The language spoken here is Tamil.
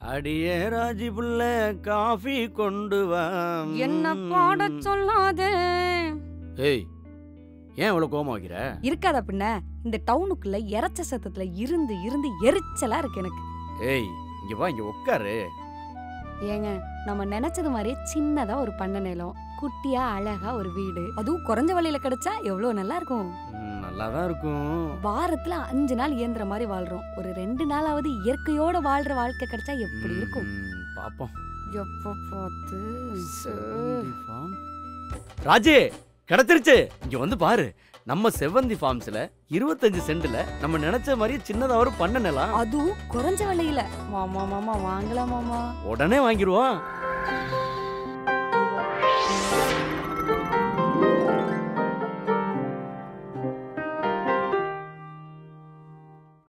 அடியே ராஜி புள்ள காஃபி கொண்டு வா என்ன பாட சொல்லாதே ஏய் ஏன் இவ்வளவு கோவமா வைக்கிற இருக்காதா பின்ன இந்த டவுனுக்குள்ள இறச்ச சத்தத்துல இருந்து இருந்து எரிச்சலா இருக்கு எனக்கு ஏய் இங்க வா இங்க உட்காரு ஏங்க நம்ம நினைச்சது மாதிரியே சின்னதா ஒரு பண்ண நிலம் குட்டியா அழகா ஒரு வீடு அதுவும் குறைஞ்ச வழியில கிடைச்சா எவ்வளவு நல்லா இருக்கும் நல்லா தான் இருக்கும் வாரத்துல அஞ்சு நாள் இயந்திர மாதிரி வாழ்றோம் ஒரு ரெண்டு நாளாவது இயற்கையோட வாழ்ற வாழ்க்கை கிடைச்சா எப்படி இருக்கும் ம், பாப்போம் எப்ப பார்த்து செவ்வந்தி farm. ராஜே கிடைச்சிருச்சு இங்க வந்து பாரு நம்ம செவ்வந்தி ஃபார்ம்ஸ்ல இருபத்தஞ்சு சென்ட்ல நம்ம நினைச்ச மாதிரி சின்னதா ஒரு பண்ண நிலம் அதுவும் குறைஞ்ச விலையில மாமா மாமா வாங்கலாம் மாமா உடனே வாங்கிடுவோம்